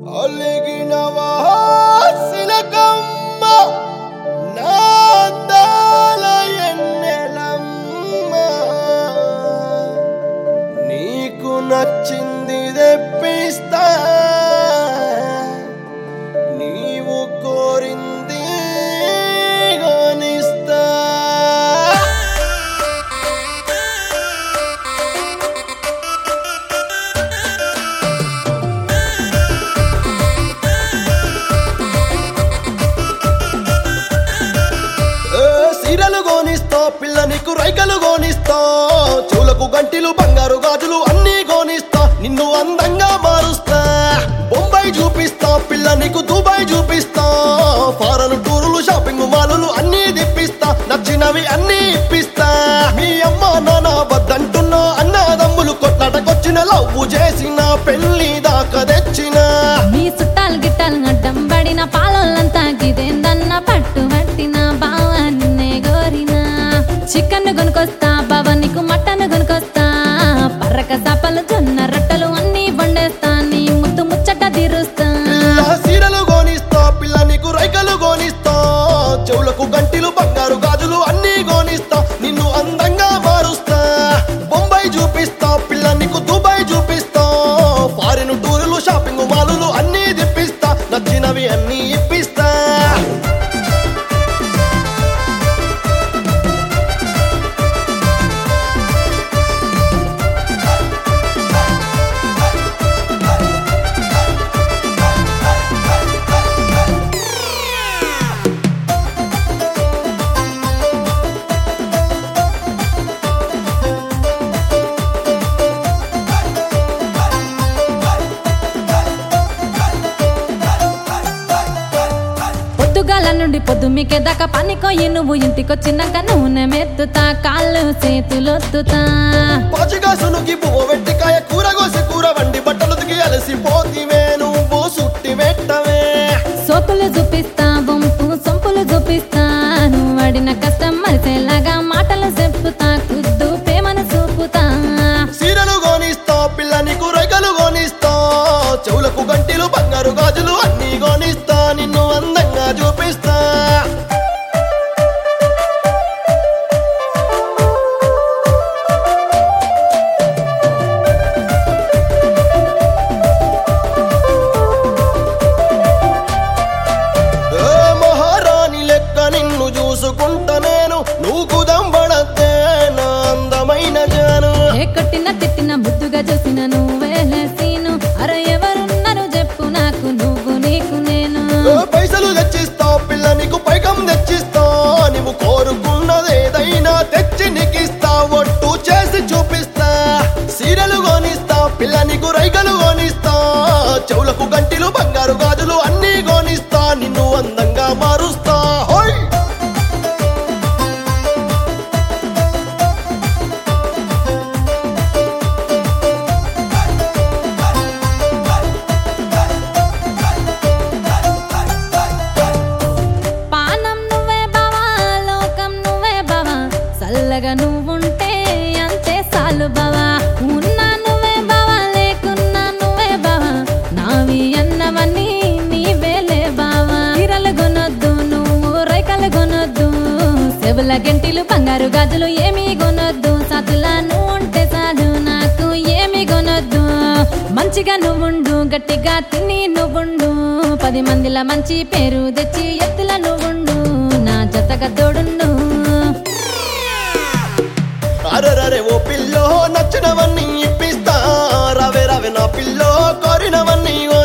అలిగిన వాసిలకమ్మ నా అందాల ఎన్నెలమ్మ నీకు నచ్చింది తెప్పిస్తా నీవు కోరింది గోనిస్తా ఏ సీరలు గోనిస్తా పిల్ల నీకు రైకలు గోనిస్తా చెవులకు గంటిలు బంగారు గాజులు అన్నీ గోనిస్తా నిన్ను అందంగా మారుస్తా బొంబాయి చూపిస్తా పిల్ల నీకు దుబాయ్ చూపిస్తా ఫారెన్ టూరులు షాపింగ్ మాలులు అన్నీ తిప్పిస్తా నచ్చినవి అన్నీ ఇప్పిస్తా మీ అమ్మ నాన్న వద్దంటున్నా అన్నదమ్ములు కొట్లాటకొచ్చిన లవ్వు చేసిన పెళ్లి దాకా తెచ్చిన మీ చుట్టాలు గిట్టాలు అడ్డం పడిన పాలొల్లంతా గిదేందన్న పట్టు పట్టిన బావ నిన్నే గోరినా చికెన్ కొనుకొస్తా బావ నీకు మటన్ కొనుకొస్తా పర్రక సపలు జొన్న రొట్టెలు అన్ని వండేస్తా నీ ముద్దు ముచ్చట తీరుస్తా పిల్ల సీరలు గోనిస్తా పిల్ల నీకు రైకలు గోనిస్తా చెవులకు గంటిలు బంగారు గాజులు అన్నీ గోనిస్తా నిన్ను అందంగా మారుస్తా బొంబాయి చూపిస్తా పిల్ల నీకు దుబాయ్ చూపిస్తా ఫారిన్ టూరులు షాపింగ్ మాలులు అన్నీ తిప్పిస్తా నచ్చినవి అన్నీ ఇప్పిస్తా పొద్దుగాల నుండి పొద్దు మీకే దాకా పనికోయి నువ్వు ఇంటికొచ్చినాక నూనె మెత్తుతా కాళ్ళు చేతులొత్తుతా పాచిగా సునుకి పువ్వు వెట్టికాయ కూర కోసి కూర వండి బట్టలు దిగి అలసిపోతివే నువ్వు సుట్టి పెట్టవే సోకులు చూపిస్తా వంపు సొంపులు చూపిస్తా నువ్వు వాడిన కష్టం మరిసేలాగా మాటలు చెప్పుతా కుద్దు ప్రేమను చూపుతా సీరలు గోనిస్తా పిల్ల నీకు రైకలు గోనిస్తా చెవులకు గంటిలు బంగారు గాజులు అన్నీ గోనిస్తా నిన్ను అందంగా చూపిస్తా ఏ మహారాణి లెక్క నిన్ను చూసుకుంటా నేను నువ్వు కుదంబడద్దే నా అందమైన జాను ఏ కొట్టిన తిట్టిన ముద్దుగా చూసిన నువ్వేలే సీను అరే ఎవరున్నారు చెప్పు నాకు నువ్వు నీకు నేను ఏ పైసలు తెచ్చిస్తా పిల్ల నీకు పైకం తెచ్చిస్తా నువ్వు కోరుకున్నదేదైనా తెచ్చి నీకిస్తా ఒట్టు చేసి చూపిస్తా సీరలు గోనిస్తా పిల్ల నీకు రైకలు గోనిస్తా చెవులకు గంటిలు బంగారు గాజులు అన్నీ గోనిస్తా నిన్ను అందంగా మారుస్తా హోయ్ పానం నువ్వే బావా లోకం నువ్వే బావా చల్లగా నువ్వుంటే అంతే చాలు బావా ఉన్నా నువ్వే బావా లేకున్నా నువ్వే బావా నావి అన్నవన్నీ నీవేలే బావా చీరలు కొనొద్దు నువ్వు రైకలు కొనొద్దు చెవుల గంటిలు బంగారు గాజులు ఏమీ కొనొద్దు సతుల నువ్వు ఉంటే చాలు నాకు ఏమి కొనొద్దు మంచిగా నువ్వుండు గట్టిగా తిని నువ్వుండు పది మందిల మంచి పేరు తెచ్చి ఎత్తుల నువ్వుండు నా జతగా తోడుండు అరరరే ఓ పిల్లో నచ్చినవన్నీ ఇప్పిస్తా రవే రవే నా పిల్లో కోరినవన్నీ ఓ